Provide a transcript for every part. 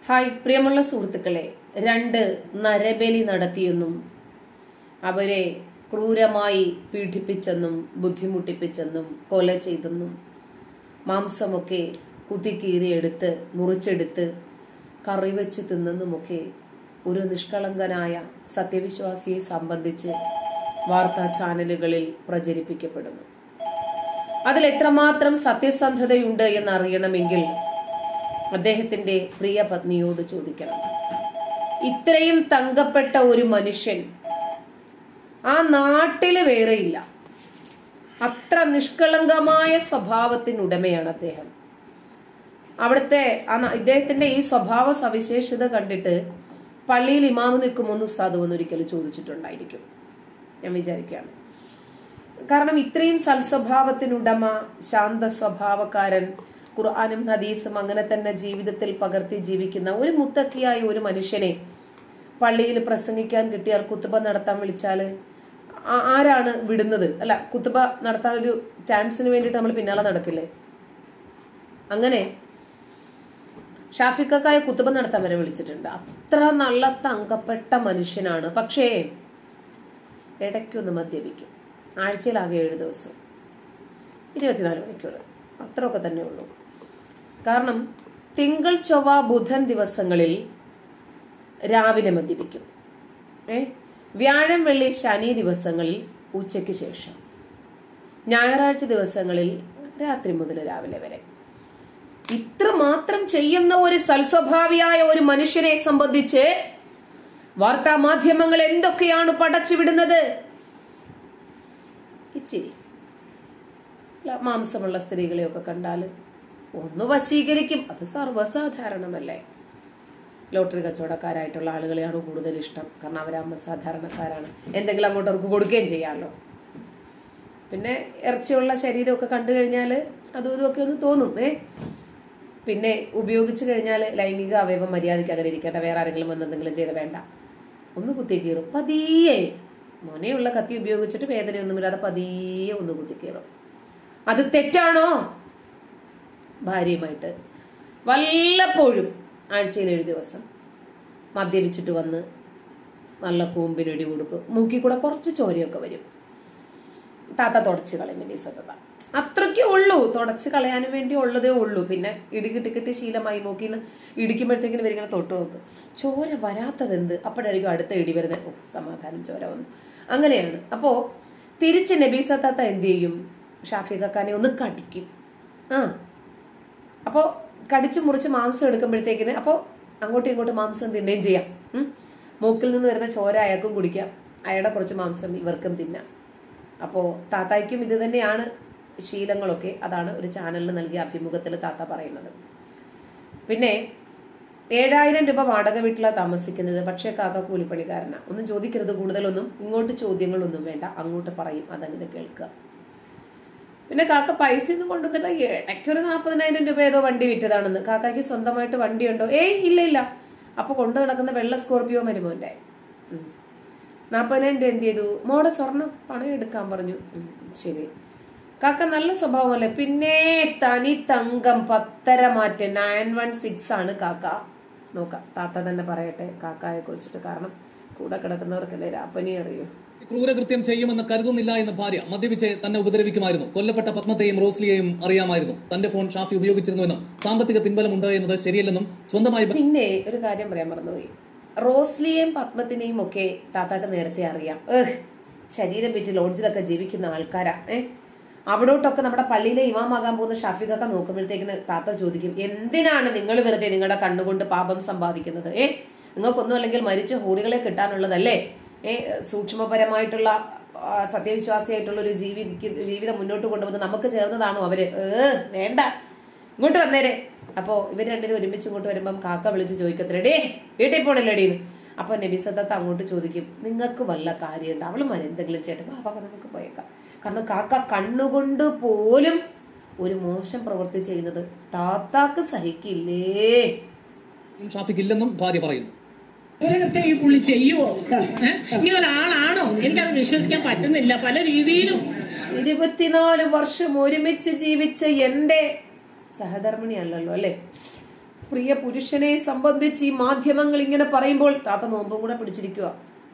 Hi പ്രിയമുള്ള സുഹൃത്തുക്കളെ രണ്ട് നരബലി നടത്തിയെന്നും അവരെ ക്രൂരമായി പീഡിപ്പിച്ചെന്നും ബുദ്ധിമുട്ടിപ്പിച്ചെന്നും കൊല ചെയ്തെന്നും മാംസമൊക്കെ കുത്തിക്കീറിയെടുത്ത് മുറിച്ചെടുത്ത് കറി വെച്ച് തിന്നെന്നുമൊക്കെ ഒരു നിഷ്കളങ്കനായ സത്യവിശ്വാസിയെ സംബന്ധിച്ച് വാർത്താ ചാനലുകളിൽ പ്രചരിപ്പിക്കപ്പെടുന്നു അതിൽ എത്രമാത്രം സത്യസന്ധതയുണ്ട് എന്നറിയണമെങ്കിൽ അദ്ദേഹത്തിന്റെ പ്രിയ പത്നിയോട് ചോദിക്കണം ഇത്രയും തങ്കപ്പെട്ട ഒരു മനുഷ്യൻ ആ നാട്ടില് വേറെയില്ല അത്ര നിഷ്കളങ്കമായ സ്വഭാവത്തിനുടമയാണ് അദ്ദേഹം അവിടുത്തെ ആ ന- ഇദ്ദേഹത്തിന്റെ ഈ സ്വഭാവ സവിശേഷത കണ്ടിട്ട് പള്ളിയിൽ ഇമാമ് നിൽക്കുമോന്ന് ഉസ്താദ് വന്ന് ഒരിക്കലും ചോദിച്ചിട്ടുണ്ടായിരിക്കും ഞാൻ വിചാരിക്കുകയാണ് കാരണം ഇത്രയും സൽസ്വഭാവത്തിനുടമ ശാന്ത സ്വഭാവക്കാരൻ ഖുർആാനും ഹദീസും അങ്ങനെ തന്നെ ജീവിതത്തിൽ പകർത്തി ജീവിക്കുന്ന ഒരു മുത്തക്കിയായ ഒരു മനുഷ്യനെ പള്ളിയിൽ പ്രസംഗിക്കാൻ കിട്ടിയാൽ കുത്തുബ നടത്താൻ വിളിച്ചാല് ആ- ആരാണ് വിടുന്നത് അല്ല കുത്തുബ നടത്താൻ ഒരു ചാൻസിന് വേണ്ടിയിട്ട് നമ്മൾ പിന്നാലെ നടക്കില്ലേ അങ്ങനെ ഷാഫിക്കായ കുത്തുബ നടത്താൻ വരെ വിളിച്ചിട്ടുണ്ട് അത്ര നല്ല തങ്കപ്പെട്ട മനുഷ്യനാണ് പക്ഷേ ഇടയ്ക്കൊന്ന് മദ്യപിക്കും ആഴ്ചയിലാകെ ഏഴ് ദിവസം ഇരുപത്തിനാല് മണിക്കൂർ അത്രയൊക്കെ തന്നെ ഉള്ളൂ കാരണം തിങ്കൾ ചൊവ്വ ബുധൻ ദിവസങ്ങളിൽ രാവിലെ മദ്യപിക്കും ഏ വ്യാഴം വെള്ളി ശനി ദിവസങ്ങളിൽ ഉച്ചയ്ക്ക് ശേഷം ഞായറാഴ്ച ദിവസങ്ങളിൽ രാത്രി മുതൽ രാവിലെ വരെ ഇത്ര മാത്രം ചെയ്യുന്ന ഒരു സൽസ്വഭാവിയായ ഒരു മനുഷ്യനെ സംബന്ധിച്ച് വാർത്താ മാധ്യമങ്ങൾ എന്തൊക്കെയാണ് പടച്ചുവിടുന്നത് ഇച്ചിരി അല്ല, മാംസമുള്ള സ്ത്രീകളെയൊക്കെ കണ്ടാൽ ഒന്ന് വശീകരിക്കും അത് സർവ്വസാധാരണമല്ലേ ലോട്ടറി കച്ചവടക്കാരായിട്ടുള്ള ആളുകളെയാണ് കൂടുതൽ ഇഷ്ടം കാരണം അവരാകുമ്പോൾ സാധാരണക്കാരാണ് എന്തെങ്കിലും അങ്ങോട്ട് അവർക്ക് കൊടുക്കുകയും ചെയ്യാമല്ലോ പിന്നെ ഇറച്ചിയുള്ള ശരീരമൊക്കെ കണ്ടു കഴിഞ്ഞാൽ അതും ഇതുമൊക്കെ ഒന്ന് തോന്നും ഏ പിന്നെ ഉപയോഗിച്ചു കഴിഞ്ഞാൽ ലൈംഗിക അവയവം മര്യാദയ്ക്ക് അങ്ങനെ ഇരിക്കട്ടെ വേറെ ആരെങ്കിലും വന്ന് എന്തെങ്കിലും ചെയ്ത് വേണ്ട ഒന്ന് കുത്തി കീറും പതിയെ മോനെയുള്ള കത്തി ഉപയോഗിച്ചിട്ട് വേദനയൊന്നുമില്ലാതെ പതിയെ ഒന്ന് കുത്തി കീറും അത് തെറ്റാണോ ഭാര്യയുമായിട്ട് വല്ലപ്പോഴും ആഴ്ചയിൽ ഏഴ് ദിവസം മദ്യപിച്ചിട്ട് വന്ന് നല്ല കൂമ്പിനൊടി കൊടുക്കും മൂക്കി കൂടെ കുറച്ച് ചോരയൊക്കെ വരും താത്ത തുടച്ച് കളയുന്ന ബീസത്ത അത്രയ്ക്കേ ഉള്ളൂ തുടച്ച് കളയാനും വേണ്ടി ഉള്ളതേ ഉള്ളൂ പിന്നെ ഇടി കിട്ടി കിട്ടി ശീലമായി മൂക്കിന്ന് ഇടിക്കുമ്പോഴത്തേക്കിന് ഇവരിങ്ങനെ തൊട്ട് നോക്കും ചോര വരാത്തത് എന്ത് അപ്പോഴായിരിക്കും അടുത്ത ഇടി വരുന്നത് ഓ സമാധാനം ചോര വന്നു അങ്ങനെയാണ് അപ്പോ തിരിച്ച് നബീസത്താത്ത എന്ത് ചെയ്യും ഷാഫി കക്കാനെ ഒന്ന് കടിക്കും ആ അപ്പോ കടിച്ചു മുറിച്ച് മാംസം എടുക്കുമ്പോഴത്തേക്കിന് അപ്പോ അങ്ങോട്ടും ഇങ്ങോട്ടും മാംസം തിന്നുകയും ചെയ്യാം ഉം. മൂക്കിൽ നിന്ന് വരുന്ന ചോര അയാൾക്കും കുടിക്കാം അയാളുടെ കുറച്ച് മാംസം ഇവർക്കും തിന്നാം അപ്പോ താത്തായ്ക്കും ഇത് തന്നെയാണ് ശീലങ്ങളൊക്കെ അതാണ് ഒരു ചാനലിന് നൽകിയ അഭിമുഖത്തിൽ താത്ത പറയുന്നത് പിന്നെ ഏഴായിരം രൂപ വാടക വീട്ടിലാണ് താമസിക്കുന്നത് പക്ഷേ കാക്ക കൂലിപ്പണിക്കാരനാ ഒന്നും ചോദിക്കരുത് കൂടുതലൊന്നും ഇങ്ങോട്ട് ചോദ്യങ്ങളൊന്നും വേണ്ട അങ്ങോട്ട് പറയും അതങ്ങനെ കേൾക്കുക പിന്നെ കാക്ക പൈസ ഒന്നും കൊണ്ടുവന്നില്ല ഇടയ്ക്കൊരു നാൽപ്പതിനായിരം രൂപ ഏതോ വണ്ടി വിറ്റതാണെന്ന് കാക്കയ്ക്ക് സ്വന്തമായിട്ട് വണ്ടി ഉണ്ടോ ഏയ് ഇല്ല ഇല്ല അപ്പൊ കൊണ്ടു നടക്കുന്ന വെള്ള സ്കോർപിയോ മരുമോന്റെ ഉം. നാൽപ്പതിനായിരം രൂപ എന്ത് ചെയ്തു മോടെ സ്വർണം പണം എടുക്കാൻ പറഞ്ഞു ഉം, ശരി കാക്ക നല്ല സ്വഭാവമല്ലേ പിന്നെ തനി തങ്കം പത്തര മാറ്റ് നയൻ വൺ സിക്സ് ആണ് കാക്ക നോക്കാം താത്ത തന്നെ പറയട്ടെ കാക്കായെ കുറിച്ചിട്ട് കാരണം കൂടെ കിടക്കുന്നവർക്കല്ലേ രാപ്പനി അറിയൂ ക്രൂരകൃത്യം ചെയ്യുമെന്ന് കരുതുന്നില്ല എന്ന് ഭാര്യ മദ്യപിച്ച് തന്നെ ഉപദ്രവിക്കുമായിരുന്നു കൊല്ലപ്പെട്ട പത്മത്തെയും റോസ്ലിയെയും അറിയാമായിരുന്നു തന്റെ ഫോൺ ഷാഫി ഉപയോഗിച്ചിരുന്നുവെന്നും സാമ്പത്തിക പിൻബലമുണ്ട് എന്നത് ശരിയല്ലെന്നും സ്വന്തമായി ബ- പിന്നെ ഒരു കാര്യം പറയാൻ മറന്നുപോയി റോസ്ലിയെയും പത്മത്തിനെയും ഒക്കെ താത്താക്ക് നേരത്തെ അറിയാം ഏഹ് ശരീരം വിറ്റ് ലോഡ്ജിലൊക്കെ ജീവിക്കുന്ന ആൾക്കാരാ ഏഹ് അവിടോട്ടൊക്കെ നമ്മുടെ പള്ളിയിലെ ഇമാമാകാൻ പോകുന്ന ഷാഫിഖൊക്കെ നോക്കുമ്പോഴത്തേക്കിന് താത്ത ചോദിക്കും എന്തിനാണ് നിങ്ങൾ വെറുതെ നിങ്ങളുടെ കണ്ണുകൊണ്ട് പാപം സമ്പാദിക്കുന്നത് ഏ നിങ്ങൾക്കൊന്നും അല്ലെങ്കിൽ മരിച്ച ഹൂറികളെ കിട്ടാനുള്ളതല്ലേ ഏ സൂക്ഷ്മപരമായിട്ടുള്ള ആ, സത്യവിശ്വാസിയായിട്ടുള്ള ഒരു ജീവി ജീവിതം മുന്നോട്ട് കൊണ്ടുവന്ന് നമുക്ക് ചേർന്നതാണോ അവര് ഏ വേണ്ട ഇങ്ങോട്ട് വന്നേരെ അപ്പോ ഇവർ രണ്ടുപേരും ഒരുമിച്ച് ഇങ്ങോട്ട് വരുമ്പം കാക്ക വിളിച്ച് ചോദിക്കത്തില്ല ഡേ വീട്ടിൽ പോണില്ലടീന്ന് അപ്പൊ നബിസദത്ത് അങ്ങോട്ട് ചോദിക്കും നിങ്ങൾക്ക് വല്ല കാര്യമുണ്ട് അവള് എന്തെങ്കിലും ചേട്ടൻ ബാബാ നമുക്ക് പോയേക്കാം കാരണം കാക്ക കണ്ണുകൊണ്ട് പോലും ഒരു മോശം പ്രവൃത്തി ചെയ്യുന്നത് താത്താക്ക് സഹിക്കില്ലേ ഷാഫിക്ക് ഇല്ലെന്നും ഭാര്യ പറയുന്നു ഇതൊക്കെ ഈ പുള്ളി ചെയ്യുവോ ഏ? ഇങ്ങനെ ഒരാളാണോ എനിക്കത് വിശ്വസിക്കാൻ പറ്റുന്നില്ല പല രീതിയിലും ഇരുപത്തിനാല് വർഷം ഒരുമിച്ച് ജീവിച്ച എന്റെ സഹധർമ്മിണി അല്ലല്ലോ അല്ലെ പ്രിയ പുരുഷനെ സംബന്ധിച്ച് ഈ മാധ്യമങ്ങൾ ഇങ്ങനെ പറയുമ്പോൾ താത്ത നോമ്പും കൂടെ പിടിച്ചിരിക്കുക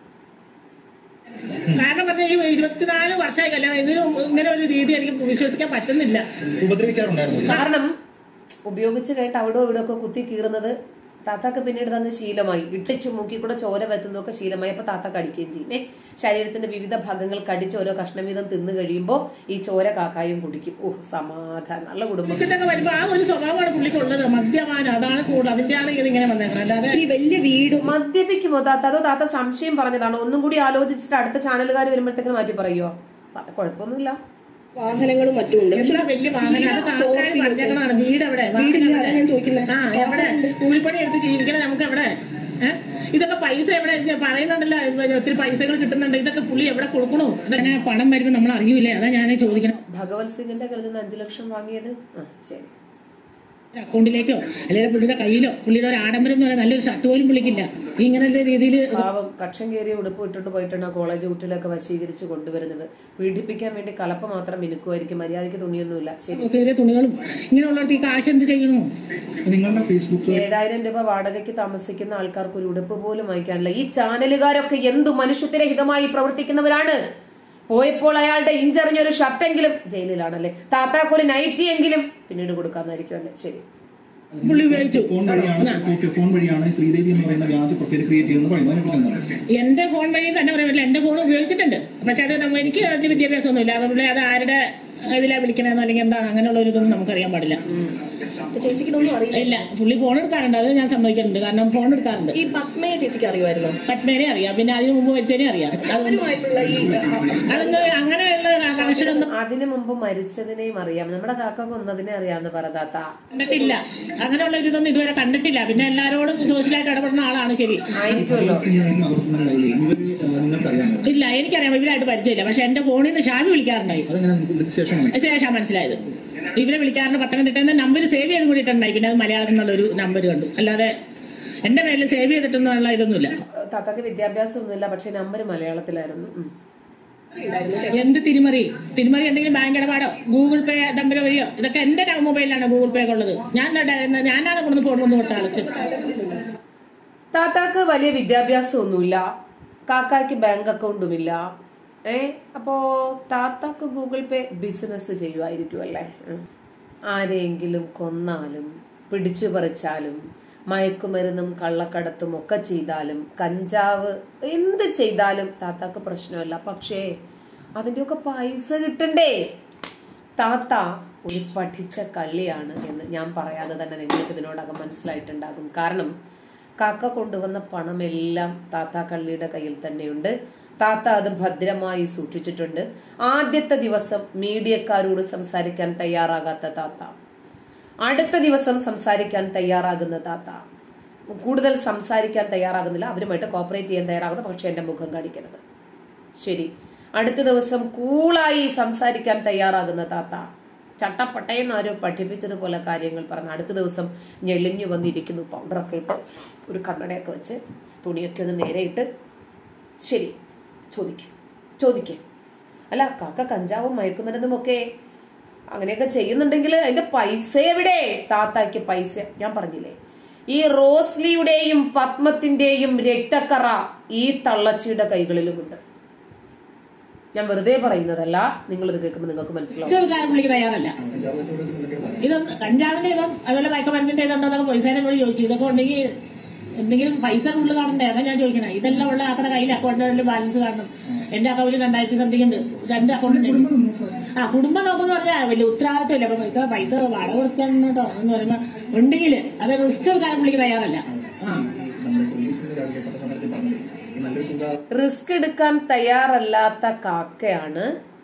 കാരണം പറഞ്ഞ ഈ ഇരുപത്തിനാല് വർഷമായി കല്യാണം ഇത് ഇങ്ങനെ ഒരു രീതി എനിക്ക് വിശ്വസിക്കാൻ പറ്റുന്നില്ല ഉപദ്രവിക്കാറുണ്ടായിരുന്നു കാരണം ഉപയോഗിച്ച് കഴിഞ്ഞിട്ട് അവിടെ ഇവിടെ ഒക്കെ കുത്തി കീറുന്നത് താത്താക്ക് പിന്നീട് അങ്ങ് ശീലമായി ഇട്ടിച്ചു മൂക്കി കൂടെ ചോര വരുത്തുന്നതൊക്കെ ശീലമായി അപ്പൊ താത്ത കടിക്കുകയും ചെയ്യും ഏ ശരീരത്തിന്റെ വിവിധ ഭാഗങ്ങൾ കടിച്ച് ഓരോ കഷ്ണം വീതം തിന്നു കഴിയുമ്പോൾ ഈ ചോര കാക്കായും കുടിക്കും ഓ സമാധാനം നല്ല കുടുംബം ഇതൊക്കെ വരുമ്പോ ആ ഒരു സ്വഭാവമാണ് പുള്ളിക്കുള്ളത് മദ്യപാനം അതാണ് കൂടുതൽ അതിന്റെയാണ് ഇത് ഇങ്ങനെ വന്നേക്കുന്നത് അല്ലാതെ ഈ വലിയ വീടും മദ്യപിക്കുമോ താത്ത അതോ താത്ത സംശയം പറഞ്ഞതാണ് ഒന്നും കൂടി ആലോചിച്ചിട്ട് അടുത്ത ചാനലുകാർ വരുമ്പോഴത്തേക്കും മാറ്റി പറയുമോ പറഞ്ഞ കുഴപ്പമൊന്നുമില്ല വാഹനങ്ങളും മറ്റും ഉണ്ട് പക്ഷെ എന്താ വലിയ വാഹനം അത് ആൾക്കാർ പറഞ്ഞേക്കണതാണ് വീട് എവിടെ വാഹനം വീടില്ല എവിടെ? അതാ ഞാൻ ചോദിക്കുന്നത് ആ എവിടെ കൂലിപ്പണി എടുത്ത് ജീവിക്കണേ നമുക്ക് എവിടെ ഏഹ്? ഇതൊക്കെ പൈസ എവിടെ ഇത് പറയുന്നുണ്ടല്ലോ ഇത് ഒത്തിരി പൈസകൾ കിട്ടുന്നുണ്ട് ഇതൊക്കെ പുള്ളി എവിടെ കൊടുക്കണോ ഇതങ്ങനെ പണം വരുമ്പോ നമ്മൾ അറിയൂലേ അതാ ഞാൻ ചോദിക്കണം ഭഗവത് സിംഗിന്റെ കയ്യിൽ നിന്ന് അഞ്ചു ലക്ഷം വാങ്ങിയത് ആ ശരി അക്കൗണ്ടിലേക്കോ അല്ലെങ്കിൽ പുള്ളിയുടെ കയ്യിലോ പുള്ളിയുടെ ഒരു ആഡംബരം എന്ന് പറയാൻ നല്ലൊരു ഷർട്ട് പോലും പുള്ളിക്കില്ല ഈ ഇങ്ങനത്തെ രീതിയിൽ പാവം കക്ഷം കയറിയ ഉടുപ്പ് ഇട്ടിട്ട് പോയിട്ടാണ് ആ കോളേജ് കുട്ടികളൊക്കെ വശീകരിച്ച് കൊണ്ടുവരുന്നത് പീഡിപ്പിക്കാൻ വേണ്ടി കലപ്പ മാത്രം മിനുക്കുമായിരിക്കും മര്യാദയ്ക്ക് തുണിയൊന്നുമില്ല ശരി കയറിയ തുണികളും ഇങ്ങനെയുള്ളവർക്ക് ഈ കാശ് എന്ത് ചെയ്യണോ നിങ്ങളുടെ ഫേസ്ബുക്ക് ഏഴായിരം രൂപ വാടകയ്ക്ക് താമസിക്കുന്ന ആൾക്കാർക്ക് ഒരു ഉടുപ്പ് പോലും വാങ്ങിക്കാനില്ല ഈ ചാനലുകാരൊക്കെ എന്തു മനുഷ്യത്വരഹിതമായി പ്രവർത്തിക്കുന്നവരാണ് പോയപ്പോൾ അയാളുടെ ഇഞ്ചറിഞ്ഞൊരു ഷർട്ടെങ്കിലും ജയിലിലാണല്ലേ താത്താക്കൊരു നൈറ്റി എങ്കിലും പിന്നീട് കൊടുക്കാന്നായിരിക്കും അല്ലേ ശരി പുള്ളി ഉപയോഗിച്ചു ഫോൺ വഴിയാണ് ഫോൺ വഴിയാണ് ശ്രീദേവി എന്ന് പറയുന്ന വ്യാജ പ്രൊഫൈൽ ക്രിയേറ്റ് ചെയ്തെന്ന് പറയുന്നത് അതിനെക്കുറിച്ച് എന്താണ് എന്റെ ഫോൺ വഴി തന്നെ പറയാൻ പറ്റില്ല എന്റെ ഫോൺ ഉപയോഗിച്ചിട്ടുണ്ട് പക്ഷെ അത് നമ്മ- എനിക്ക് അതിന് വിദ്യാഭ്യാസമൊന്നുമില്ല അതുകൊണ്ട് അത് ആരുടെ ഇതിലാ വിളിക്കണമെന്നോ അല്ലെങ്കിൽ എന്താണ് അങ്ങനെയുള്ള ഒരു ഇതൊന്നും നമുക്കറിയാൻ പാടില്ല ചേച്ചിക്ക് ഇതൊന്നും അറിയില്ല ഇല്ല പുള്ളി ഫോൺ എടുക്കാറുണ്ട് അത് ഞാൻ സമ്മതിക്കുന്നുണ്ട് കാരണം ഫോൺ എടുക്കാറുണ്ട് ഈ പത്മയെ ചേച്ചിക്ക് അറിയുമായിരുന്നോ പത്മേനെ അറിയാം പിന്നെ അതിന് മുമ്പ് മരിച്ചതിനെ അറിയാം അവരുമായിട്ടുള്ള ഈ അതൊന്നും അങ്ങനെയുള്ള കണക്ഷൻ ഒന്നും അതിനു മുമ്പ് മരിച്ചതിനെയും അറിയാം നമ്മുടെ കാക്ക കൊന്നതിനെ അറിയാമെന്ന് പറ താത്ത കണ്ടിട്ടില്ല അങ്ങനെയുള്ള ഒരു ഇതൊന്നും ഇതുവരെ കണ്ടിട്ടില്ല പിന്നെ എല്ലാരോടും സോഷ്യലായിട്ട് ഇടപെടുന്ന ആളാണ് ശരി ആയിരിക്കുമല്ലോ സിംഗിനെ അകർത്തുന്നുണ്ടായില്ലേ ഇവര് നിങ്ങൾക്കറിയാമോ ഇല്ല എനിക്കറിയാം ഇവരായിട്ട് പരിചയമില്ല പക്ഷെ എന്റെ ഫോണിൽ നിന്ന് ഷാബി വിളിക്കാറുണ്ടായി അതെങ്ങനെ നിങ്ങൾക്ക് ഇതിന് ശേഷമാണ് ശേഷം മനസ്സിലായത് ഇവരെ വിളിക്കാറുണ്ട് പത്തനംതിട്ട നമ്പർ സേവ് ചെയ്ത് കൂടിയിട്ടുണ്ടായി പിന്നെ അത് മലയാളത്തിൽ നിന്നുള്ള ഒരു നമ്പർ കണ്ടു അല്ലാതെ എന്റെ പേരിൽ സേവ് ചെയ്തിട്ടൊന്നുള്ള ഇതൊന്നുമില്ല താത്താക്ക് വിദ്യാഭ്യാസം ഒന്നുമില്ല പക്ഷെ നമ്പർ മലയാളത്തിലായിരുന്നു ഉം. എന്ത് തിരിമറി തിരിമറി എന്തെങ്കിലും ബാങ്ക് ഇടപാടോ ഗൂഗിൾ പേ നമ്പർ വഴിയോ ഇതൊക്കെ എന്റെ മൊബൈലിലാണ് ഗൂഗിൾ പേ ഒക്കെ ഉള്ളത് ഞാൻ ദാ- ഞാനാണ് കൊണ്ടു ഫോൺ കൊണ്ട് കൊടുത്ത ആളിച്ച് താത്താക്ക് വലിയ വിദ്യാഭ്യാസം ഒന്നുമില്ല കാക്കായ്ക്ക് ബാങ്ക് അക്കൗണ്ടുമില്ല ഏ അപ്പോ താത്താക്ക് ഗൂഗിൾ പേ ബിസിനസ് ചെയ്യുമായിരിക്കും അല്ലേ ഉം. ആരെയെങ്കിലും കൊന്നാലും പിടിച്ചു പറിച്ചാലും മയക്കുമരുന്നും കള്ളക്കടത്തും ഒക്കെ ചെയ്താലും കഞ്ചാവ് എന്ത് ചെയ്താലും താത്താക്ക് പ്രശ്നമല്ല പക്ഷേ അതിൻ്റെയൊക്കെ പൈസ കിട്ടണ്ടേ താത്ത ഒരു പഠിച്ച കള്ളിയാണ് എന്ന് ഞാൻ പറയാതെ തന്നെ നിങ്ങൾക്ക് ഇതിനോടകം മനസ്സിലായിട്ടുണ്ടാകും കാരണം കാക്ക കൊണ്ടുവന്ന പണമെല്ലാം താത്ത കള്ളിയുടെ കയ്യിൽ തന്നെയുണ്ട് താത്ത അത് ഭദ്രമായി സൂക്ഷിച്ചിട്ടുണ്ട് ആദ്യത്തെ ദിവസം മീഡിയക്കാരോട് സംസാരിക്കാൻ തയ്യാറാകാത്ത താത്ത അടുത്ത ദിവസം സംസാരിക്കാൻ തയ്യാറാകുന്ന താത്ത കൂടുതൽ സംസാരിക്കാൻ തയ്യാറാകുന്നില്ല അവരുമായിട്ട് കോപ്പറേറ്റ് ചെയ്യാൻ തയ്യാറാകുന്നു പക്ഷെ എന്റെ മുഖം കാണിക്കരുത് ശരി അടുത്ത ദിവസം കൂളായി സംസാരിക്കാൻ തയ്യാറാകുന്ന താത്ത ചട്ടപ്പട്ടയെന്ന് ആരോ പഠിപ്പിച്ചതുപോലെ കാര്യങ്ങൾ പറഞ്ഞ് അടുത്ത ദിവസം ഞെളിഞ്ഞു വന്നിരിക്കുന്നു പൗഡറൊക്കെ ഇട്ട് ഒരു കണ്ണടയൊക്കെ വെച്ച് തുണിയൊക്കെ ഒന്ന് നേരെ ഇട്ട് ശരി ചോദിക്കും ചോദിക്കേ അല്ല കാക്ക കഞ്ചാവും മയക്കുമരുന്നും ഒക്കെ അങ്ങനെയൊക്കെ ചെയ്യുന്നുണ്ടെങ്കിൽ അതിന്റെ പൈസ എവിടെ താത്താക്ക് പൈസ ഞാൻ പറഞ്ഞില്ലേ ഈ റോസ്ലിയുടെയും പത്മത്തിന്റെയും രക്തക്കറ ഈ തള്ളച്ചിയുടെ കൈകളിലുമുണ്ട് ഞാൻ വെറുതെ പറയുന്നതല്ല നിങ്ങൾ ഇത് കേൾക്കുമ്പോൾ നിങ്ങൾക്ക് മനസ്സിലാവും ഇതൊരു കാര്യം പുള്ളിക്ക് തയ്യാറല്ല ഇതൊന്നും കഞ്ചാവിന്റെ ഇതും അതുപോലെ മയക്കമരുന്നിന്റെ ഇതുണ്ടോ എന്നൊക്കെ പോലീസുകാരെ കൂടി ചോദിച്ചു ഇതൊക്കെ ഉണ്ടെങ്കിൽ എന്തെങ്കിലും പൈസ കൂടുതൽ കാണണ്ടേ അതാ ഞാൻ ചോദിക്കണേ ഇതെല്ലാം ഉള്ള ആക്കടെ കയ്യിൽ അക്കൗണ്ടിൽ ബാലൻസ് കാണണം എന്റെ അക്കൗണ്ടിൽ രണ്ടായിരത്തി സംതിങ് ഉണ്ട് രണ്ട് അക്കൗണ്ട് ഉണ്ട് ആ കുടുംബം നോക്കുന്ന പറഞ്ഞാൽ വലിയ ഉത്തരവാദിത്തമില്ല അപ്പൊ ഇത്ര പൈസ വാടക കൊടുക്കാൻ കേട്ടോ എന്ന് പറയുമ്പോ ഉണ്ടെങ്കിൽ അത് റിസ്ക് എടുക്കാൻ പുള്ളിക്ക് തയ്യാറല്ല ആ നമ്മുടെ പോലീസിന്റെ രാവിലെ സമയത്ത് പറഞ്ഞു ഈ നല്ലൊരു തുക റിസ്ക് എടുക്കാൻ തയ്യാറല്ലാത്ത കാക്കയാണ്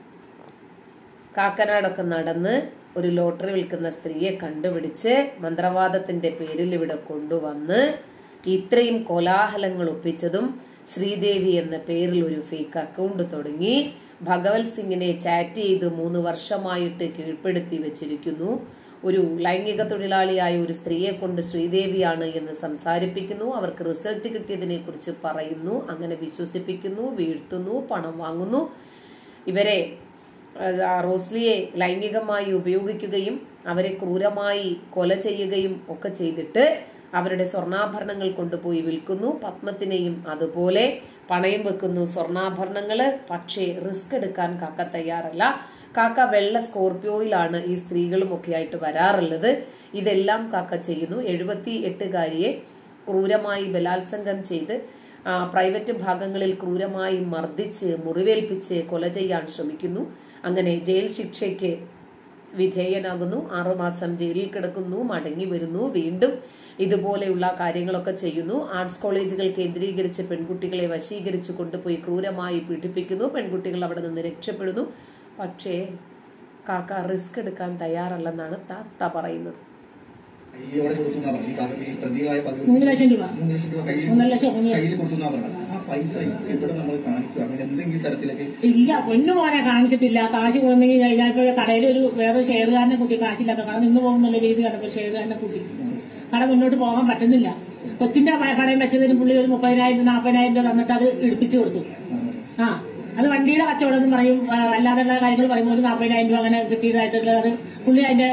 കാക്കനാടൊക്കെ നടന്ന് ഒരു ലോട്ടറി വിൽക്കുന്ന സ്ത്രീയെ കണ്ടുപിടിച്ച് മന്ത്രവാദത്തിന്റെ പേരിൽ ഇവിടെ കൊണ്ടുവന്ന് ഇത്രയും കോലാഹലങ്ങൾ ഒപ്പിച്ചതും ശ്രീദേവി എന്ന പേരിൽ ഒരു ഫേക്ക് അക്കൗണ്ട് തുടങ്ങി ഭഗവത് സിംഗിനെ ചാറ്റ് ചെയ്ത് മൂന്ന് വർഷമായിട്ട് കീഴ്പ്പെടുത്തി വെച്ചിരിക്കുന്നു ഒരു ലൈംഗിക തൊഴിലാളിയായ ഒരു സ്ത്രീയെ കൊണ്ട് ശ്രീദേവിയാണ് എന്ന് സംസാരിപ്പിക്കുന്നു അവർക്ക് റിസൾട്ട് കിട്ടിയതിനെ കുറിച്ച് പറയുന്നു അങ്ങനെ വിശ്വസിപ്പിക്കുന്നു വീഴ്ത്തുന്നു പണം വാങ്ങുന്നു ഇവരെ ആ റോസ്ലിയെ ലൈംഗികമായി ഉപയോഗിക്കുകയും അവരെ ക്രൂരമായി കൊല ചെയ്യുകയും ഒക്കെ ചെയ്തിട്ട് അവരുടെ സ്വർണ്ണാഭരണങ്ങൾ കൊണ്ടുപോയി വിൽക്കുന്നു പത്മത്തിനെയും അതുപോലെ പണയം വെക്കുന്നു സ്വർണ്ണാഭരണങ്ങള് പക്ഷേ റിസ്ക് എടുക്കാൻ കാക്ക തയ്യാറല്ല കാക്ക വെള്ള സ്കോർപിയോയിലാണ് ഈ സ്ത്രീകളും ഒക്കെ ആയിട്ട് വരാറുള്ളത് ഇതെല്ലാം കാക്ക ചെയ്യുന്നു എഴുപത്തി എട്ടുകാരിയെ ക്രൂരമായി ബലാത്സംഗം ചെയ്ത് ആ, പ്രൈവറ്റ് ഭാഗങ്ങളിൽ ക്രൂരമായി മർദ്ദിച്ച് മുറിവേൽപ്പിച്ച് കൊല ചെയ്യാൻ ശ്രമിക്കുന്നു അങ്ങനെ ജയിൽ ശിക്ഷയ്ക്ക് വിധേയനാകുന്നു ആറുമാസം ജയിലിൽ കിടക്കുന്നു മടങ്ങി വരുന്നു വീണ്ടും ഇതുപോലെയുള്ള കാര്യങ്ങളൊക്കെ ചെയ്യുന്നു ആർട്സ് കോളേജുകൾ കേന്ദ്രീകരിച്ച് പെൺകുട്ടികളെ വശീകരിച്ചു കൊണ്ടുപോയി ക്രൂരമായി പീഡിപ്പിക്കുന്നു പെൺകുട്ടികൾ അവിടെ നിന്ന് രക്ഷപ്പെടുന്നു പക്ഷേ കാക്ക റിസ്ക് എടുക്കാൻ തയ്യാറല്ലെന്നാണ് താത്ത പറയുന്നത് കയ്യോടെ കൊടുത്തുന്നാ പറഞ്ഞു. ഈ കാക്ക- ഈ പ്രതിയായ ഭഗവതി മൂന്ന് ലക്ഷം രൂപ മൂന്ന് ലക്ഷം രൂപ കയ്യിൽ മൂന്നര ലക്ഷം മൂന്ന് ലക്ഷം കയ്യിൽ കൊടുത്തുന്നാ പറഞ്ഞത്. ആ പൈസ എവിടെ നമ്മൾ കാണിക്കുക അങ്ങനെ എന്തെങ്കിലും തരത്തിലേക്ക് ഇല്ല പൊന്നു മോനെ കാണിച്ചിട്ടില്ല കാശ് പോകുന്നെങ്കിൽ ഞാനിപ്പോ കടയിൽ ഒരു വേറെ ഷെയറുകാരനെ കുട്ടി കാശില്ലാത്ത കട നിന്ന് പോകുന്നുള്ള രീതി കണ്ടപ്പോൾ ഷെയറുകാരനെ കുട്ടി കട മുന്നോട്ട് പോകാൻ പറ്റുന്നില്ല കൊച്ചിന്റെ പ- പണയം വെച്ചതിന് പുള്ളി ഒരു മുപ്പതിനായിരം നാൽപ്പതിനായിരം രൂപ തന്നിട്ട് അത് എടുപ്പിച്ചു കൊടുത്തു ആ അത് വണ്ടിയുടെ കച്ചവടം എന്ന് പറയും ആ, അല്ലാതെയുള്ള കാര്യങ്ങൾ പറയുമ്പോൾ ഒരു നാൽപ്പതിനായിരം രൂപ അങ്ങനെ കിട്ടിയതായിട്ടുള്ളത് പുള്ളി അതിന്റെ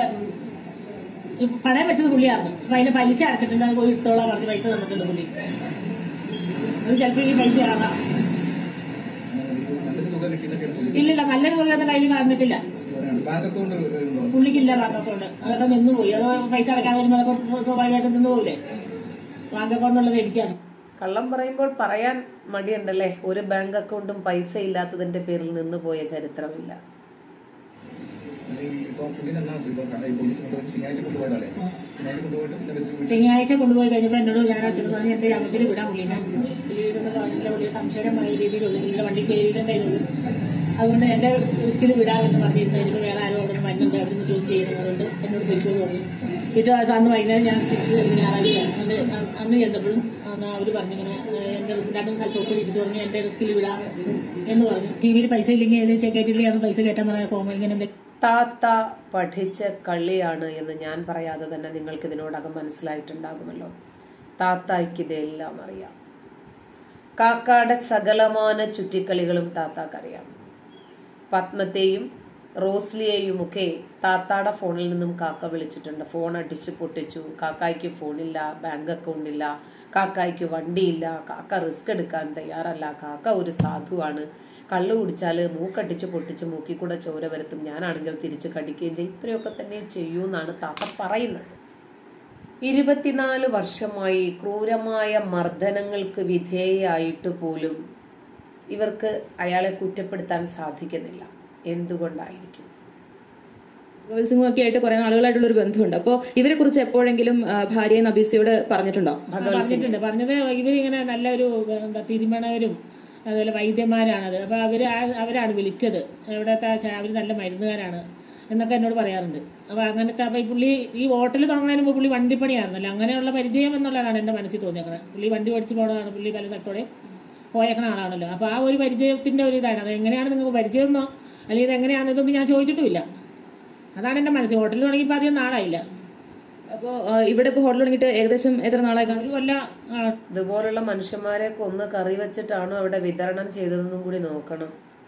ഈ പണയം വെച്ചത് പുള്ളിയാണ് അപ്പൊ അതിന്റെ പലിശ അടച്ചിട്ടുണ്ട് അത് പോയി ഇട്ടോളാം പറഞ്ഞ് പൈസ തന്നിട്ടുണ്ട് പുള്ളി അത് ചിലപ്പോൾ ഈ പൈസ ആകാം നല്ലൊരു തുക കിട്ടിയെന്നൊക്കെ ഇല്ലില്ല നല്ലൊരു തുകയൊന്നും കയ്യിൽ കാണുന്നിട്ടില്ല ബാങ്ക് അക്കൗണ്ട് ഉണ്ടോ പുള്ളിക്കില്ല ബാങ്ക് അക്കൗണ്ട് അതൊക്കെ നിന്നുപോയി അത് പൈസ അടയ്ക്കാൻ വരുമ്പോൾ അതൊക്കെ സ്വാഭാവികമായിട്ട് നിന്ന് പോകില്ലേ ബാങ്ക് അക്കൗണ്ട് ഉള്ളത് എനിക്കാണ് കള്ളം പറയുമ്പോൾ പറയാൻ മടിയുണ്ടല്ലേ ഒരു ബാങ്ക് അക്കൗണ്ടും പൈസ ഇല്ലാത്തതിന്റെ പേരിൽ നിന്ന് പോയ ചരിത്രമില്ല അല്ലെങ്കിൽ ഇപ്പൊ പുള്ളിനെ എന്നാ ഇപ്പൊ കട- ഈ പോലീസ് കൊണ്ടുപോയി ശനിയാഴ്ച കൊണ്ടുപോയതല്ലേ ശനിയാഴ്ച കൊണ്ടുപോയിട്ട് പിന്നെ ഇവർക്ക് വിളിച്ച് ശനിയാഴ്ച കൊണ്ടുപോയി കഴിഞ്ഞപ്പോൾ എന്നോട് ഞാൻ അച്ഛൻ പറഞ്ഞ് എന്റെ യാമത്തിൽ വിടാൻ പുള്ളിനെ പുള്ളിയുടെ വലിയ സംശയമായ രീതിയിലുള്ള പുള്ളിയുടെ വണ്ടി കയറിയിട്ടുണ്ടായിരുന്നു അതുകൊണ്ട് എന്റെ റിസ്കിൽ വിടാമെന്ന് പറഞ്ഞിരുന്നു എനിക്ക് വേറെ ആരും അവിടെ നിന്ന് വരുന്നുണ്ട് അവിടെ നിന്ന് ചോദ്യം ചെയ്യുന്നവരുണ്ട് എന്നോട് തിരിച്ചു പറഞ്ഞു പിറ്റേ ദിവസം അന്ന് വൈകുന്നേരം ഞാൻ തിരിച്ച് ഞായറാഴ്ച അന്ന് അന്ന് ചെന്നപ്പോഴും അന്ന് അവർ പറഞ്ഞിങ്ങനെ ഏഹ്, എന്റെ റിസ്ക് രണ്ടും സ്ഥലത്ത് വിളിച്ചിട്ട് പറഞ്ഞു എന്റെ റിസ്കിൽ വിടാം എന്ന് പറഞ്ഞു ടി വിയിൽ പൈസ ഇല്ലെങ്കിൽ ഏതെങ്കിലും ചെക്ക് ആയിട്ടില്ലെങ്കിൽ അത് പൈസ കയറ്റാൻ പറയാൻ പോകുമ്പോൾ ഇങ്ങനെ എന്തെങ്കിലും താത്ത പഠിച്ച കള്ളിയാണ് എന്ന് ഞാൻ പറയാതെ തന്നെ നിങ്ങൾക്ക് ഇതിനോടകം മനസ്സിലായിട്ടുണ്ടാകുമല്ലോ താത്തായ്ക്ക് ഇതെല്ലാം അറിയാം കാക്കാടെ സകലമാന ചുറ്റിക്കളികളും താത്താക്കറിയാം പത്മത്തെയും റോസ്ലിയെയും ഒക്കെ താത്താടെ ഫോണിൽ നിന്നും കാക്ക വിളിച്ചിട്ടുണ്ട് ഫോൺ അടിച്ചു പൊട്ടിച്ചു കാക്കായ്ക്ക് ഫോണില്ല ബാങ്ക് അക്കൗണ്ട് ഇല്ല കാക്കായ്ക്ക് വണ്ടിയില്ല കാക്ക റിസ്ക് എടുക്കാൻ തയ്യാറല്ല കാക്ക ഒരു സാധുവാണ് കള്ളു കുടിച്ചാല് മൂക്കടിച്ച് പൊട്ടിച്ച് മൂക്കി കൂടെ ചോര വരുത്തും ഞാനാണെങ്കിൽ തിരിച്ച് കടിക്കുകയും ചെയ്യും ഇത്രയൊക്കെ തന്നെ ചെയ്യൂ എന്നാണ് താത്ത പറയുന്നത് ഇരുപത്തിനാല് വർഷമായി ക്രൂരമായ മർദ്ദനങ്ങൾക്ക് വിധേയായിട്ട് പോലും ഇവർക്ക് അയാളെ കുറ്റപ്പെടുത്താൻ സാധിക്കുന്നില്ല എന്തുകൊണ്ടായിരിക്കും ഗോവിൽ സിംഗും ഒക്കെ ആയിട്ട് കുറെ നാളുകളായിട്ടുള്ള ഒരു ബന്ധമുണ്ട് അപ്പോൾ ഇവരെ കുറിച്ച് എപ്പോഴെങ്കിലും ആ, ഭാര്യയെ നബീസയോട് പറഞ്ഞിട്ടുണ്ടോ ആ, പറഞ്ഞിട്ടുണ്ട് പറഞ്ഞത് ഇവരിങ്ങനെ നല്ലൊരു എന്താ തിരുമണവരും അതുപോലെ വൈദ്യന്മാരാണത് അപ്പൊ അവര് ആ- അവരാണ് വിളിച്ചത് എവിടത്തെ അവര് നല്ല മരുന്നുകാരാണ് എന്നൊക്കെ എന്നോട് പറയാറുണ്ട് അപ്പൊ അങ്ങനത്തെ അപ്പൊ ഈ പുള്ളി ഈ ഹോട്ടൽ തുടങ്ങുന്നതിന് മുമ്പ് പുള്ളി വണ്ടിപ്പണിയായിരുന്നല്ലോ അങ്ങനെയുള്ള പരിചയം എന്നുള്ളതാണ് എന്റെ മനസ്സിൽ തോന്നിയേക്കുന്നത് പുള്ളി വണ്ടി ഓടിച്ചു പോണതാണ് പുള്ളി പല സ്ഥലത്തോടെ പോയേക്കണ ആളാണല്ലോ അപ്പൊ ആ ഒരു പരിചയത്തിന്റെ ഒരു ഇതാണ് അത് എങ്ങനെയാണ് നിങ്ങൾക്ക് പരിചയം എന്നോ അല്ലെങ്കിൽ ഇത് എങ്ങനെയാണെന്ന് ഇതൊന്നും ഞാൻ ചോദിച്ചിട്ടുമില്ല അതാണ് എന്റെ മനസ്സിൽ ഹോട്ടലിൽ തുടങ്ങി ഇപ്പൊ അധികം നാളായില്ല അപ്പോൾ ഇവിടെ ഇപ്പോൾ ഹോട്ടൽ തുടങ്ങിയിട്ട് ഏകദേശം എത്ര നാളായി കാണും ഒരു കൊല്ല ആ, ഇതുപോലുള്ള മനുഷ്യന്മാരെ കൊന്ന് കറി വെച്ചിട്ടാണോ അവിടെ വിതരണം ചെയ്തതെന്നും കൂടി നോക്കണം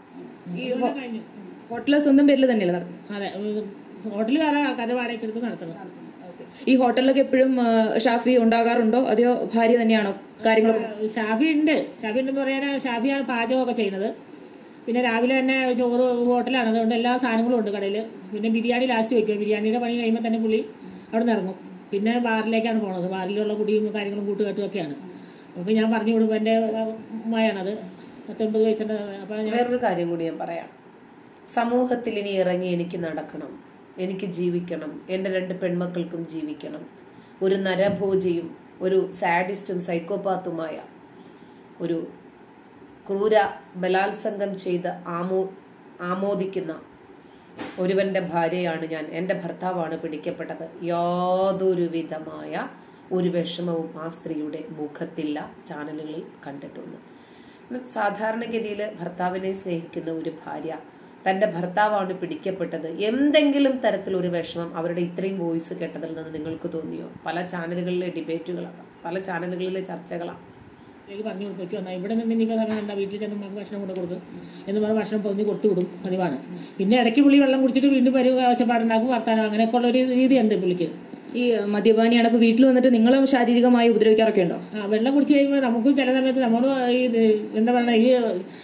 ഈ ഹോട്ടൽ സ്വന്തം പേരിൽ തന്നെയല്ലേ നടത്തുന്നത് അതെ ഹോട്ടലിൽ വേറെ ആൾക്കാരുടെ വാടകയ്ക്ക് എടുത്ത് നടത്തുന്നത് ഈ ഹോട്ടലിലൊക്കെ എപ്പോഴും ആ, ഷാഫി ഉണ്ടാകാറുണ്ടോ അതെയോ ഭാര്യ തന്നെയാണോ കാര്യങ്ങളൊക്കെ ഷാഫി ഉണ്ട് ഷാഫി ഉണ്ടെന്ന് പറയാൻ ഷാഫിയാണ് പാചകമൊക്കെ ചെയ്യുന്നത് പിന്നെ രാവിലെ തന്നെ ചോറ് ഹോട്ടലാണ് അതുകൊണ്ട് എല്ലാ സാധനങ്ങളും ഉണ്ട് കടയിൽ പിന്നെ ബിരിയാണി ലാസ്റ്റ് വെക്കും ബിരിയാണിയുടെ പണി കഴിയുമ്പോൾ തന്നെ പുള്ളി അവിടെ നിന്ന് ഇറങ്ങും പിന്നെ ബാറിലേക്കാണ് പോണത് ബാറിലുള്ള കുടിയും കാര്യങ്ങളും കൂട്ടുകെട്ടും ഒക്കെയാണ് അപ്പോൾ ഞാൻ പറഞ്ഞു കൊടുക്കും എൻ്റെ ഉമ്മയാണത് പത്തൊൻപത് വയസ്സിൻ്റെ അപ്പോൾ ഞാൻ വേറൊരു കാര്യം കൂടി ഞാൻ പറയാം സമൂഹത്തിൽ ഇനി ഇറങ്ങി എനിക്ക് നടക്കണം എനിക്ക് ജീവിക്കണം എൻ്റെ രണ്ട് പെൺമക്കൾക്കും ജീവിക്കണം ഒരു നരഭോജിയും ഒരു സാഡിസ്റ്റും സൈക്കോപാത്തുമായ ഒരു ക്രൂര ബലാത്സംഗം ചെയ്ത് ആമോ ആമോദിക്കുന്ന ഒരുവന്റെ ഭാര്യയാണ് ഞാൻ എൻ്റെ ഭർത്താവാണ് പിടിക്കപ്പെട്ടത് യാതൊരു വിധമായ ഒരു വിഷമവും ആ സ്ത്രീയുടെ മുഖത്തില്ല ചാനലുകളിൽ കണ്ടിട്ടുണ്ട് സാധാരണഗതിയിൽ ഭർത്താവിനെ സ്നേഹിക്കുന്ന ഒരു ഭാര്യ തന്റെ ഭർത്താവാണ് പിടിക്കപ്പെട്ടത് എന്തെങ്കിലും തരത്തിലൊരു വിഷമം അവരുടെ ഇത്രയും വോയിസ് കേട്ടതിൽ നിന്ന് നിങ്ങൾക്ക് തോന്നിയോ പല ചാനലുകളിലെ ഡിബേറ്റുകളാണ് പല ചാനലുകളിലെ ചർച്ചകളാണ് എനിക്ക് പറഞ്ഞു കൊടുക്കും എന്നാൽ ഇവിടെ നിന്ന് ഇനിയിപ്പോൾ സമയം എന്താ വീട്ടിൽ ചെന്ന് നമുക്ക് ഭക്ഷണം കൊണ്ട് കൊടുക്കും എന്ന് പറഞ്ഞ് ഭക്ഷണം പൊതിഞ്ഞ് കൊടുത്തു വിടും പതിവാണ് പിന്നെ ഇടയ്ക്ക് പുള്ളി വെള്ളം കുടിച്ചിട്ട് വീണ്ടും വരും ഒച്ചപ്പാടുണ്ടാക്കും വർത്താനം അങ്ങനെയൊക്കെ ഉള്ള ഒരു രീതിയുണ്ട് പുള്ളിക്ക് ഈ ഏഹ്, മദ്യപാനിയാണ് അപ്പൊ വീട്ടിൽ വന്നിട്ട് നിങ്ങളെ ശാരീരികമായി ഉപദ്രവിക്കാറൊക്കെ ഉണ്ടോ ആ വെള്ളം കുടിച്ച് കഴിയുമ്പോൾ നമുക്കും ചില സമയത്ത് നമ്മൾ ഈ ഇത് എന്താ പറയുക ഈ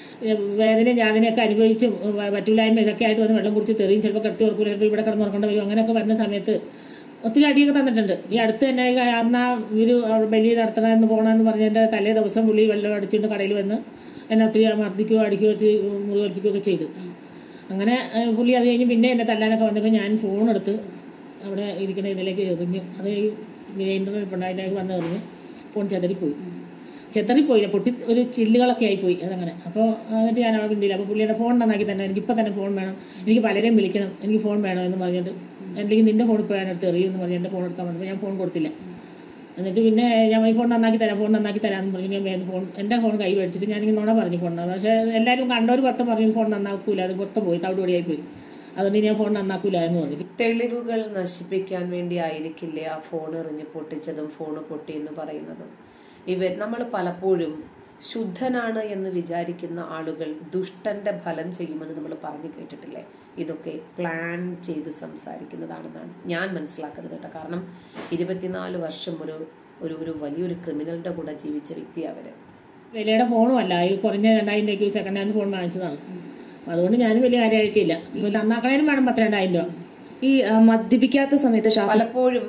വേദനയും യാതനയൊക്കെ അനുഭവിച്ചും വ- പറ്റൂലായ്മ ഇതൊക്കെ ആയിട്ട് വന്ന് വെള്ളം കുടിച്ച് തെറിയും ചിലപ്പോൾ കിടത്തി ഓർക്കൂല ചിലപ്പോൾ ഇവിടെ കിടന്ന് ഉറക്കേണ്ട വരും അങ്ങനെയൊക്കെ വരുന്ന സമയത്ത് ഒത്തിരി അടിയൊക്കെ തന്നിട്ടുണ്ട് ഈ അടുത്ത് തന്നെ ഈ അന്നാ ഇവര് അവിടെ ബലി നടത്തണമെന്ന് പോകണമെന്ന് പറഞ്ഞതിന്റെ തലേ ദിവസം പുള്ളി വെള്ളം അടിച്ചിട്ട് കടയിൽ വന്ന് എന്നെ ഒത്തിരി മർദ്ദിക്കുകയോ അടിക്കുകയോ ഒത്തിരി മുറിവേൽപ്പിക്കുകയൊക്കെ ചെയ്തു അങ്ങനെ ഏഹ്, പുള്ളി അത് കഴിഞ്ഞ് പിന്നെ എന്നെ തല്ലാനൊക്കെ വന്നപ്പോൾ ഞാൻ ഫോൺ എടുത്ത് അവിടെ ഇരിക്കുന്ന ഇതിലേക്ക് എറിഞ്ഞു അത് ഈ ഗ്രൈൻഡറിൽ പിണ്ണായിലേക്ക് വന്ന് എറിഞ്ഞ് ഫോൺ ചെതറിപ്പോയി ചെതറിപ്പോയി പൊട്ടി ഒരു ചില്ലുകളൊക്കെ ആയിപ്പോയി അതങ്ങനെ അപ്പോൾ എന്നിട്ട് ഞാൻ അവിടെ മിണ്ടിയില്ല അപ്പോൾ പുള്ളിയുടെ ഫോൺ നന്നാക്കി തന്നെ എനിക്ക് ഇപ്പം തന്നെ ഫോൺ വേണം എനിക്ക് പലരെയും വിളിക്കണം എനിക്ക് ഫോൺ വേണം എന്ന് പറഞ്ഞിട്ട് അല്ലെങ്കിൽ നിന്റെ ഫോൺ ഇപ്പോൾ ഞാൻ എടുത്ത് എറിയും എന്ന് പറഞ്ഞ് എൻ്റെ ഫോൺ എടുക്കാൻ പറഞ്ഞപ്പോൾ ഞാൻ ഫോൺ കൊടുത്തില്ല എന്നിട്ട് പിന്നെ ഞാൻ ഈ ഫോൺ നന്നാക്കി തരാം ഫോൺ നന്നാക്കി തരാമെന്ന് പറഞ്ഞു ഞാൻ വേഗം ഫോൺ എൻ്റെ ഫോൺ കൈ മേടിച്ചിട്ട് ഞാനിങ്ങനെ നുണ പറഞ്ഞു ഫോൺ പക്ഷേ എല്ലാവരും കണ്ടവർ പത്ത് പറഞ്ഞു ഫോൺ നന്നാക്കൂല അത് പുറത്ത് പോയി തവിടുപൊടിയായി പോയി അതുകൊണ്ട് ഞാൻ ഫോൺ നന്നാക്കൂല എന്ന് പറഞ്ഞു തെളിവുകൾ നശിപ്പിക്കാൻ വേണ്ടി ആയിരിക്കില്ലേ ആ ഫോൺ എറിഞ്ഞ് പൊട്ടിച്ചതും ഫോൺ പൊട്ടി എന്ന് പറയുന്നതും ഇവർ നമ്മൾ പലപ്പോഴും ശുദ്ധനാണ് എന്ന് വിചാരിക്കുന്ന ആളുകൾ ദുഷ്ടന്റെ ഫലം ചെയ്യുമെന്ന് നമ്മൾ പറഞ്ഞു കേട്ടിട്ടില്ലേ ഇതൊക്കെ പ്ലാൻ ചെയ്ത് സംസാരിക്കുന്നതാണെന്നാണ് ഞാൻ മനസ്സിലാക്കുന്നത് കേട്ടോ കാരണം ഇരുപത്തിനാല് വർഷം ഒരു ഒരു ഒരു വലിയൊരു ക്രിമിനലിന്റെ കൂടെ ജീവിച്ച വ്യക്തി അവര് വിലയുടെ ഫോണും അല്ല ഈ കുറഞ്ഞ രണ്ടായിരം രൂപയ്ക്ക് സെക്കൻഡ് ഹാൻഡ് ഫോൺ വാങ്ങിച്ചതാണ് അപ്പൊ അതുകൊണ്ട് ഞാനും വലിയ കാര്യമായിരിക്കില്ല ഇപ്പൊ നന്നാക്കണേനും വേണം പത്ത് രണ്ടായിരം രൂപ ഈ ആ, മദ്യപിക്കാത്ത സമയത്ത് ഷാഫി പലപ്പോഴും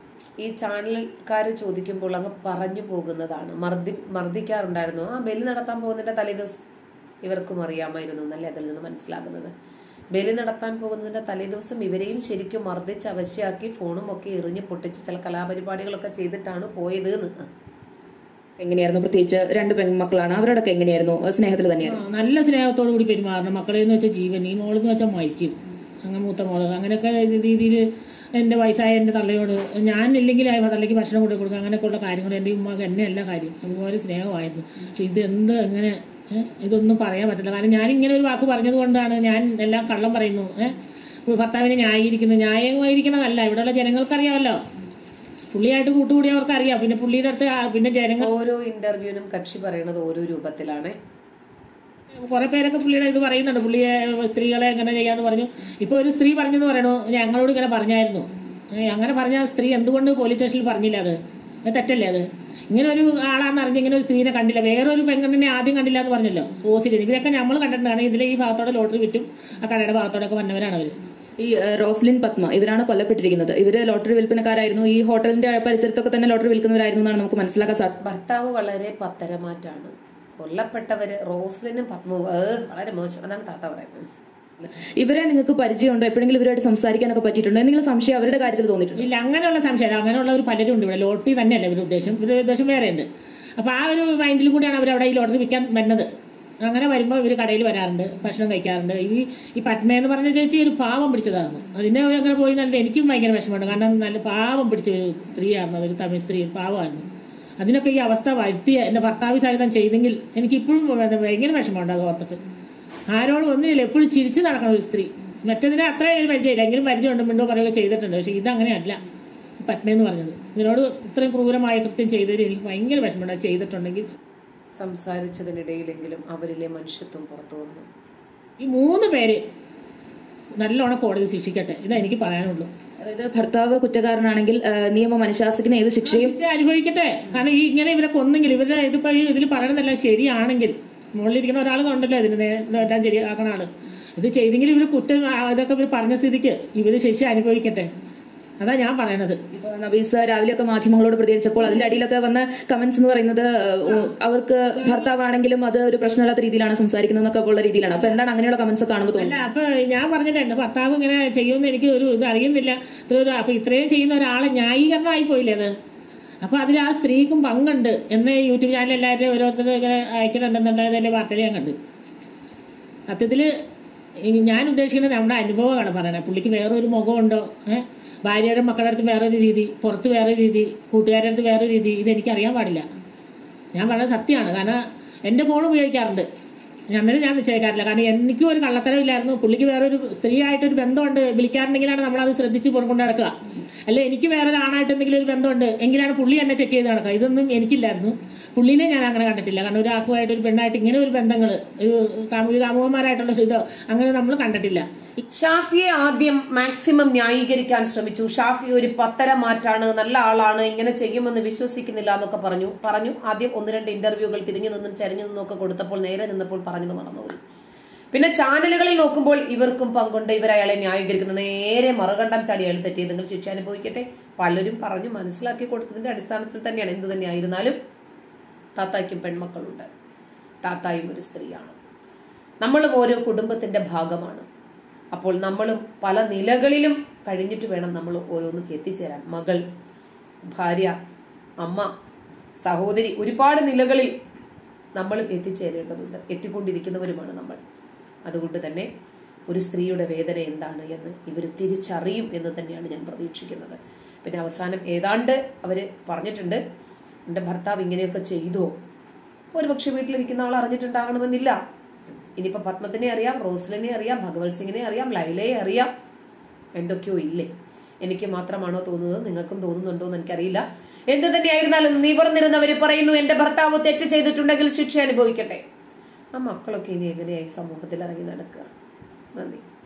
ഈ ചാനൽക്കാർ ചോദിക്കുമ്പോൾ അങ്ങ് പറഞ്ഞു പോകുന്നതാണ് മർദ്ദി മർദ്ദിക്കാറുണ്ടായിരുന്നു ആ ബലി നടത്താൻ പോകുന്നതിന്റെ തലേദിവസം ഇവർക്കും അറിയാമായിരുന്നു എന്നല്ലേ അതിൽ നിന്ന് മനസ്സിലാകുന്നത് ബലി നടത്താൻ പോകുന്നതിന്റെ തലേദിവസം ഇവരെയും ശരിക്കും മർദ്ദിച്ച് അവശ്യാക്കി ഫോണും ഒക്കെ എറിഞ്ഞ് പൊട്ടിച്ച് ചില കലാപരിപാടികളൊക്കെ ചെയ്തിട്ടാണ് പോയത് എന്ന് ആ. എങ്ങനെയായിരുന്നു പ്രത്യേകിച്ച് രണ്ട് പെൺമക്കളാണ് അവരോടൊക്കെ എങ്ങനെയായിരുന്നു സ്നേഹത്തിൽ ആ, തന്നെയായിരുന്നു നല്ല സ്നേഹത്തോടു കൂടി പെരുമാറണം മക്കളെന്ന് വെച്ചാൽ ജീവൻ ഈ മോളെന്ന് വെച്ചാൽ മരിക്കും അങ്ങനെ മൂത്ത മോള് അങ്ങനെയൊക്കെ രീതിയിൽ എൻ്റെ വയസ്സായ എൻ്റെ തള്ളയോട് ഞാൻ ഇല്ലെങ്കിൽ ആ തള്ളയ്ക്ക് ഭക്ഷണം കൊണ്ടു കൊടുക്കുക അങ്ങനെയൊക്കെയുള്ള കാര്യങ്ങൾ എൻ്റെ ഉമ്മക്ക് എന്നെ എല്ലാ കാര്യം അതുപോലെ സ്നേഹമായിരുന്നു പക്ഷെ ഇത് എന്ത് എങ്ങനെ ഏ? ഇതൊന്നും പറയാൻ പറ്റില്ല കാരണം ഞാൻ ഇങ്ങനെ ഒരു വാക്ക് പറഞ്ഞത് കൊണ്ടാണ് ഞാൻ എല്ലാം കള്ളം പറയുന്നു ഏഹ് ഭർത്താവിനെ ന്യായീകരിക്കുന്നു ന്യായമായിരിക്കണതല്ല ഇവിടെയുള്ള ജനങ്ങൾക്കറിയാമല്ലോ പുള്ളിയായിട്ട് കൂട്ടുകൂടിയവർക്ക് അറിയാം പിന്നെ പുള്ളിയുടെ അടുത്ത് ആ- പിന്നെ ജനങ്ങൾ ഓരോ ഇന്റർവ്യൂവിനും കക്ഷി പറയുന്നത് ഓരോ രൂപത്തിലാണ് കുറെ പേരൊക്കെ പുള്ളിയുടെ ഇത് പറയുന്നുണ്ട് പുള്ളിയെ സ്ത്രീകളെ എങ്ങനെ ചെയ്യാന്ന് പറഞ്ഞു ഇപ്പൊ ഒരു സ്ത്രീ പറഞ്ഞെന്ന് പറയണു ഞങ്ങളോട് ഇങ്ങനെ പറഞ്ഞായിരുന്നു ഏ, അങ്ങനെ പറഞ്ഞ സ്ത്രീ എന്തുകൊണ്ട് പോലീസ് സ്റ്റേഷനിൽ പറഞ്ഞില്ല അത് അത് തെറ്റല്ലേ അത് ഇങ്ങനെ ഒരു ആളാന്ന് അറിഞ്ഞ് ഇങ്ങനെ ഒരു സ്ത്രീനെ കണ്ടില്ല വേറൊരു പെണ്ണിനെ ആദ്യം കണ്ടില്ല എന്ന് പറഞ്ഞല്ലോ ഓസിഡിന് ഇവരൊക്കെ നമ്മൾ കണ്ടിട്ടുണ്ടാണ് ഇതിലെ ഈ ഭാഗത്തോടെ ലോട്ടറി വിറ്റും ആ കടയുടെ ഭാഗത്തോടെ ഒക്കെ വന്നവരാണ് അവര് ഈ ആ, റോസ്ലിൻ പത്മ ഇവരാണ് കൊല്ലപ്പെട്ടിരിക്കുന്നത് ഇവര് ലോട്ടറി വിൽപ്പനക്കാരായിരുന്നു ഈ ഹോട്ടലിന്റെ പരിസരത്തൊക്കെ തന്നെ ലോട്ടറി വിൽക്കുന്നവരായിരുന്നു എന്നാണ് നമുക്ക് മനസ്സിലാക്കാൻ സാധിക്കും ഭർത്താവ് വളരെ പത്തരമാറ്റാണ് കൊല്ലപ്പെട്ടവര് റോസ്ലിനും പത്മവും ഏ, വളരെ മോശം അതാണ് താത്ത പറയുന്നത് ഇവരെ നിങ്ങൾക്ക് പരിചയമുണ്ടോ എപ്പോഴെങ്കിലും ഇവരുമായിട്ട് സംസാരിക്കാനൊക്കെ പറ്റിയിട്ടുണ്ടോ എന്തെങ്കിലും സംശയം അവരുടെ കാര്യത്തിൽ തോന്നിയിട്ടുണ്ടോ ഇല്ല അങ്ങനെയുള്ള സംശയം അങ്ങനെയുള്ളവർ പലരും ഉണ്ട് ഇവിടെ ലോട്ടറി തന്നെയല്ല ഇവരുടെ ഉദ്ദേശം ഇവരുടെ ഉദ്ദേശം വേറെ ഉണ്ട് അപ്പൊ ആ ഒരു മൈൻഡിൽ കൂടിയാണ് അവർ അവിടെ ഈ ലോട്ടറി വിൽക്കാൻ വരുന്നത് അങ്ങനെ വരുമ്പോൾ ഇവർ കടയിൽ വരാറുണ്ട് ഭക്ഷണം കഴിക്കാറുണ്ട് ഈ ഈ പത്മ എന്ന് പറഞ്ഞ ചേച്ചി ഒരു പാവം പിടിച്ചതാണ് അതിനെ അങ്ങനെ പോയി നല്ല എനിക്കും ഭയങ്കര വിഷമമുണ്ട് കാരണം നല്ല പാവം പിടിച്ച ഒരു സ്ത്രീയായിരുന്നു അതൊരു തമിഴ് സ്ത്രീ ഒരു പാവമായിരുന്നു അതിനൊക്കെ ഈ അവസ്ഥ വരുത്തിയ എന്റെ ഭർത്താവ് സഹിതം ചെയ്തെങ്കിൽ എനിക്ക് ഇപ്പോഴും ഭയങ്കര വിഷമമുണ്ട് അത് ഓർത്തിട്ട് ആരോടും ഒന്നുമില്ല എപ്പോഴും ചിരിച്ചു നടക്കണം ഒരു സ്ത്രീ മറ്റതിനെ അത്ര ഒരു പരിചയമില്ല എങ്കിലും പരിചയമുണ്ട് മിണ്ടോ പറയുകയൊക്കെ ചെയ്തിട്ടുണ്ട് പക്ഷെ ഇതങ്ങനെയല്ല പത്മയെന്ന് പറഞ്ഞത് ഇതിനോട് ഇത്രയും ക്രൂരമായ കൃത്യം ചെയ്തതിൽ എനിക്ക് ഭയങ്കര വിഷമമുണ്ട് അത് ചെയ്തിട്ടുണ്ടെങ്കിൽ സംസാരിച്ചതിനിടയിലെങ്കിലും അവരിലെ മനുഷ്യത്വം പുറത്തു വന്നു ഈ മൂന്ന് പേര് നല്ലോണം കോടതി ശിക്ഷിക്കട്ടെ ഇതാ എനിക്ക് പറയാനുള്ളൂ അതായത് ഭർത്താവ് കുറ്റക്കാരനാണെങ്കിൽ ആ, നിയമം അനുശാസിക്കുന്ന ഏത് ശിക്ഷയും ശിക്ഷ അനുഭവിക്കട്ടെ കാരണം ഈ ഇങ്ങനെ ഇവരെ കൊന്നെങ്കിൽ ഇവരുടെ ഇതിപ്പോ ഈ ഇതിൽ പറയണതല്ല ശരിയാണെങ്കിൽ മുകളിലിരിക്കുന്ന ഒരാൾ കണ്ടല്ലോ ഇതിന് നേ- എല്ലാം ശരിയാക്കണ ആള് ഇത് ചെയ്തെങ്കിൽ ഇവര് കുറ്റം ആ, ഇതൊക്കെ ഇവർ പറഞ്ഞ സ്ഥിതിക്ക് ഇവര് ശിക്ഷ അനുഭവിക്കട്ടെ അതാ ഞാൻ പറയണത് ഇപ്പൊ നബീസ രാവിലെയൊക്കെ മാധ്യമങ്ങളോട് പ്രതികരിച്ചപ്പോൾ അതിന്റെ അടിയിലൊക്കെ വന്ന കമന്റ്സ് എന്ന് പറയുന്നത് ഉ, അവർക്ക് ഭർത്താവാണെങ്കിലും അത് ഒരു പ്രശ്നമില്ലാത്ത രീതിയിലാണ് സംസാരിക്കുന്നതൊക്കെ ഉള്ള രീതിയിലാണ് അപ്പൊ എന്താണ് അങ്ങനെയുള്ള കമന്റ്സ് ഒക്കെ കാണുമ്പോൾ അല്ല തോന്നുന്നത് അപ്പൊ ഞാൻ പറഞ്ഞില്ല എന്റെ ഭർത്താവ് ഇങ്ങനെ ചെയ്യുമെന്ന് എനിക്ക് ഒരു ഇത് അറിയുന്നില്ല ഇത്ര ഒരു അപ്പൊ ഇത്രയും ചെയ്യുന്ന ഒരാളെ ന്യായീകരണമായി പോയില്ലേ അത് അപ്പൊ അതിൽ ആ സ്ത്രീക്കും പങ്കുണ്ട് എന്ന് യൂട്യൂബ് ചാനൽ എല്ലാവരും ഓരോരുത്തരും ഇങ്ങനെ അയക്കുന്നുണ്ടെന്നുള്ളതിന്റെ വാർത്തയിൽ ഞാൻ കണ്ടു സത്യത്തില് ഈ ഞാൻ ഉദ്ദേശിക്കുന്നത് നമ്മുടെ അനുഭവമാണ് പറയണത് പുള്ളിക്ക് വേറൊരു മുഖമുണ്ടോ ഏഹ് ഭാര്യയുടെ മക്കളുടെ അടുത്ത് വേറൊരു രീതി പുറത്ത് വേറൊരു രീതി കൂട്ടുകാരുടെ അടുത്ത് വേറൊരു രീതി ഇത് എനിക്ക് അറിയാൻ പാടില്ല ഞാൻ പറയുന്നത് സത്യമാണ് കാരണം എൻ്റെ ഫോൺ ഉപയോഗിക്കാറുണ്ട് അന്നേരം ഞാൻ നിശ്ചയിക്കാറില്ല കാരണം എനിക്കും ഒരു കള്ളത്തരമില്ലായിരുന്നു പുള്ളിക്ക് വേറൊരു സ്ത്രീയായിട്ടൊരു ബന്ധമുണ്ട് വിളിക്കാറുണ്ടെങ്കിലാണ് നമ്മളത് ശ്രദ്ധിച്ച് പുറംകൊണ്ട് നടക്കുക അല്ലെ എനിക്ക് വേറൊരു ആണായിട്ട് എന്തെങ്കിലും ഒരു ബന്ധമുണ്ട് എങ്കിലാണ് പുള്ളി എന്നെ ചെക്ക് ചെയ്ത് നടക്കുക ഇതൊന്നും എനിക്കില്ലായിരുന്നു പുള്ളിനെ ഞാൻ അങ്ങനെ കണ്ടിട്ടില്ല കാരണം ഒരു ആക്കുമായിട്ട് ഒരു പെണ്ണായിട്ട് ഇങ്ങനെ ഒരു ബന്ധങ്ങൾ ഒരു കാമുക കാമുകന്മാരായിട്ടുള്ള ഇതോ അങ്ങനെ നമ്മൾ കണ്ടിട്ടില്ല ഷാഫിയെ ആദ്യം മാക്സിമം ന്യായീകരിക്കാൻ ശ്രമിച്ചു ഷാഫി ഒരു പത്തര മാറ്റാണ് നല്ല ആളാണ് ഇങ്ങനെ ചെയ്യുമെന്ന് വിശ്വസിക്കുന്നില്ല എന്നൊക്കെ പറഞ്ഞു പറഞ്ഞു ആദ്യം ഒന്ന് രണ്ട് ഇന്റർവ്യൂകൾ തിരിഞ്ഞു നിന്നും ചരിഞ്ഞു നിന്നും ഒക്കെ കൊടുത്തപ്പോൾ നേരെ നിന്നപ്പോൾ പറഞ്ഞത് മറന്നുപോയി പിന്നെ ചാനലുകളിൽ നോക്കുമ്പോൾ ഇവർക്കും പങ്കുണ്ട് ഇവർ അയാളെ ന്യായീകരിക്കുന്നത് നേരെ മറുകണ്ഠം ചാടി അയാൾ തെറ്റിയതെങ്കിൽ ശിക്ഷ അനുഭവിക്കട്ടെ പലരും പറഞ്ഞു മനസ്സിലാക്കി കൊടുത്തതിന്റെ അടിസ്ഥാനത്തിൽ തന്നെയാണ് എന്ത് തന്നെയായിരുന്നാലും താത്തായ്ക്കും പെൺമക്കളുണ്ട് താത്തായും ഒരു സ്ത്രീയാണ് നമ്മളും ഓരോ കുടുംബത്തിന്റെ ഭാഗമാണ് അപ്പോൾ നമ്മളും പല നിലകളിലും കഴിഞ്ഞിട്ട് വേണം നമ്മൾ ഓരോന്നും എത്തിച്ചേരാൻ മകൾ ഭാര്യ അമ്മ സഹോദരി ഒരുപാട് നിലകളിൽ നമ്മളും എത്തിച്ചേരേണ്ടതുണ്ട് എത്തിക്കൊണ്ടിരിക്കുന്നവരുമാണ് നമ്മൾ അതുകൊണ്ട് തന്നെ ഒരു സ്ത്രീയുടെ വേദന എന്താണ് എന്ന് ഇവർ തിരിച്ചറിയും എന്ന് തന്നെയാണ് ഞാൻ പ്രതീക്ഷിക്കുന്നത് പിന്നെ അവസാനം ഏതാണ്ട് അവര് പറഞ്ഞിട്ടുണ്ട് എൻ്റെ ഭർത്താവ് ഇങ്ങനെയൊക്കെ ചെയ്തോ ഒരുപക്ഷെ വീട്ടിലിരിക്കുന്ന ആൾ അറിഞ്ഞിട്ടുണ്ടാകണമെന്നില്ല ഇനിയിപ്പോ പത്മത്തിനെ അറിയാം റോസ്ലിനെ അറിയാം ഭഗവത് സിംഗിനെ അറിയാം ലൈലയെ അറിയാം എന്തൊക്കെയോ ഇല്ലേ എനിക്ക് മാത്രമാണോ തോന്നുന്നത് നിങ്ങൾക്കും തോന്നുന്നുണ്ടോ എന്ന് എനിക്കറിയില്ല എന്ത് തന്നെയായിരുന്നാലും നിവർന്നിരുന്നവര് പറയുന്നു എന്റെ ഭർത്താവ് തെറ്റ് ചെയ്തിട്ടുണ്ടെങ്കിൽ ശിക്ഷ അനുഭവിക്കട്ടെ ആ മക്കളൊക്കെ ഇനി എങ്ങനെയായി സമൂഹത്തിൽ ഇറങ്ങി നടക്കുക നന്ദി